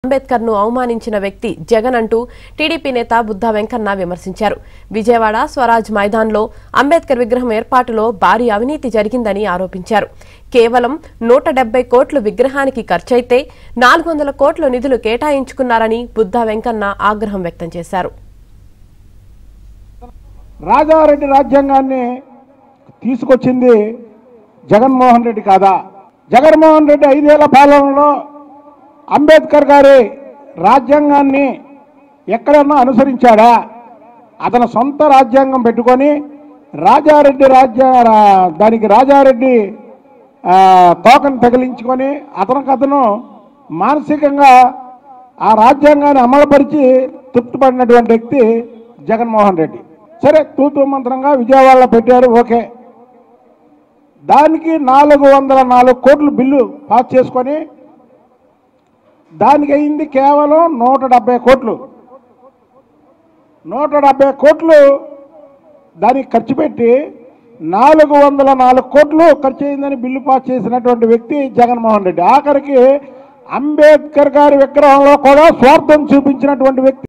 అంబేద్కర్ ను అవమానించిన వ్యక్తి జగన్ అంటూ టీడీపీ నేత బుద్ధా వెంకన్న విమర్శించారు విజయవాడ స్వరాజ్ మైదాన్లో అంబేద్కర్ విగ్రహం ఏర్పాటులో భారీ అవినీతి జరిగిందని ఆరోపించారు కేవలం నూట డెబ్బై కోట్లు విగ్రహానికి ఖర్చయితే నాలుగు వందల కోట్ల నిధులు కేటాయించుకున్నారని బుద్ధా వెంకన్న ఆగ్రహం వ్యక్తం చేశారు రాజారెడ్డి రాజ్యాంగాన్ని తీసుకొచ్చింది జగన్మోహన్ రెడ్డి కాదా జగన్మోహన్ రెడ్డి ఐదేళ్ల పాలనలో అంబేద్కర్ గారి రాజ్యాంగాన్ని ఎక్కడన్నా అనుసరించాడా అతని సొంత రాజ్యాంగం పెట్టుకొని రాజారెడ్డి రాజ్య రా- దానికి రాజారెడ్డి ఆ, తోకను తగిలించుకొని అతనికి అతను మానసికంగా ఆ రాజ్యాంగాన్ని అమలుపరిచి తృప్తిపడినటువంటి వ్యక్తి జగన్మోహన్ రెడ్డి సరే తూతూ మంత్రంగా విజయవాడలో పెట్టారు ఓకే దానికి నాలుగు వందల నాలుగు కోట్లు బిల్లు పాస్ చేసుకొని దానికి అయింది కేవలం నూట డెబ్బై కోట్లు నూట డెబ్బై కోట్లు దానికి ఖర్చు పెట్టి నాలుగు వందల నాలుగు కోట్లు ఖర్చు అయిందని బిల్లు పాస్ చేసినటువంటి వ్యక్తి జగన్మోహన్ రెడ్డి ఆఖరికి అంబేద్కర్ గారి విగ్రహంలో కూడా స్వార్థం చూపించినటువంటి వ్యక్తి